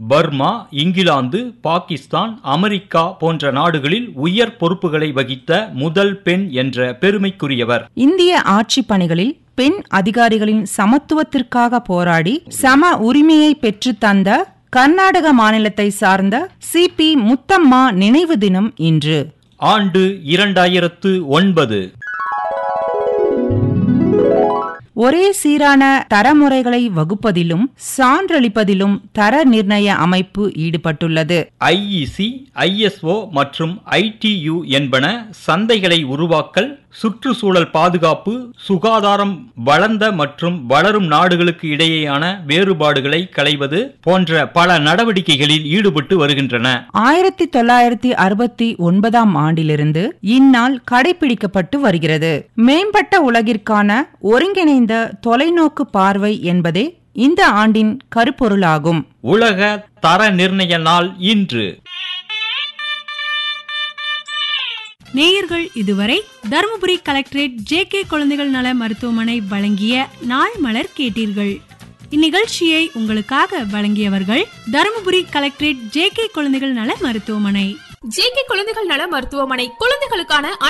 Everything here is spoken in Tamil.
பர்மா இங்கிலாந்து பாகிஸ்தான் அமெரிக்கா போன்ற நாடுகளில் உயர் பொறுப்புகளை வகித்த முதல் பெண் என்ற பெருமைக்குரியவர் இந்திய ஆட்சி பணிகளில் பெண் அதிகாரிகளின் சமத்துவத்திற்காக போராடி சம உரிமையை பெற்றுத் தந்த கர்நாடக மாநிலத்தை சார்ந்த சி பி முத்தம்மா நினைவு தினம் இன்று ஆண்டு இரண்டாயிரத்து ஒன்பது ஒரே சீரான தரமுறைகளை வகுப்பதிலும் சான்றளிப்பதிலும் தர நிர்ணய அமைப்பு ஈடுபட்டுள்ளது ஐஇசி ஐஎஸ்ஓ மற்றும் ஐடியு என்பன சந்தைகளை உருவாக்கல் சுற்றுச்சூழல் பாதுகாப்பு சுகாதாரம் வளர்ந்த மற்றும் வளரும் நாடுகளுக்கு இடையேயான வேறுபாடுகளை களைவது போன்ற பல நடவடிக்கைகளில் ஈடுபட்டு வருகின்றன ஆயிரத்தி தொள்ளாயிரத்தி அறுபத்தி ஒன்பதாம் ஆண்டிலிருந்து இந்நாள் கடைபிடிக்கப்பட்டு வருகிறது மேம்பட்ட உலகிற்கான ஒருங்கிணைந்த தொலைநோக்கு பார்வை என்பதே இந்த ஆண்டின் கருப்பொருளாகும் உலக தர நிர்ணய நாள் இன்று நேயர்கள் இதுவரை தருமபுரி கலெக்டரேட் ஜே கே குழந்தைகள் நல மருத்துவமனை வழங்கிய நாள் மலர் கேட்டீர்கள் இந்நிகழ்ச்சியை உங்களுக்காக வழங்கியவர்கள் தருமபுரி கலெக்டரேட் ஜே கே குழந்தைகள் நல மருத்துவமனை ஜேகே குழந்தைகள் நல மருத்துவமனை குழந்தைகளுக்கான